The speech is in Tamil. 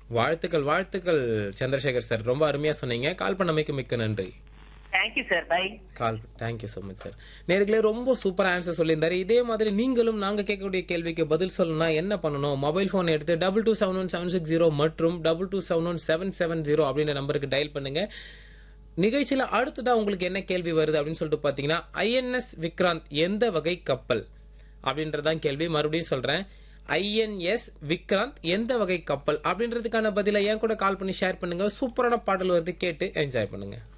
வாழ்த்துக்கள் வாழ்த்துக்கள் சந்திரசேகர் சார் ரொம்ப அருமையா சொன்னீங்க கால் பண்ணமைக்கு மிக்க நன்றி thank you sir bye call thank you so much sir நேர்களே ரொம்ப சூப்பர் ஆன்சர் சொல்லியிருந்தாரு இதே மாதிரி நீங்களும் நாங்க கேட்கக்கூடிய கேள்விக்கு பதில் சொல்லணும்னா என்ன பண்ணணும் மொபைல் ஃபோன் எடுத்து double two seven one seven six zero மற்றும் double two seven one seven seven zero அப்படின்ற நம்பருக்கு டயல் பண்ணுங்க நிகழ்ச்சியில அடுத்ததா உங்களுக்கு என்ன கேள்வி வருது அப்படின்னு சொல்லிட்டு பாத்தீங்கன்னா ஐஎன்எஸ் விக்ராந்த் எந்த வகை கப்பல் அப்படின்றதான் கேள்வி மறுபடியும் சொல்றேன் ஐஎன்எஸ் விக்ராந்த் எந்த வகை கப்பல் அப்படின்றதுக்கான பதிலை என் கூட கால் பண்ணி ஷேர் பண்ணுங்க சூப்பரான பாடல் வருது கேட்டு என்ஜாய் பண்ணுங்க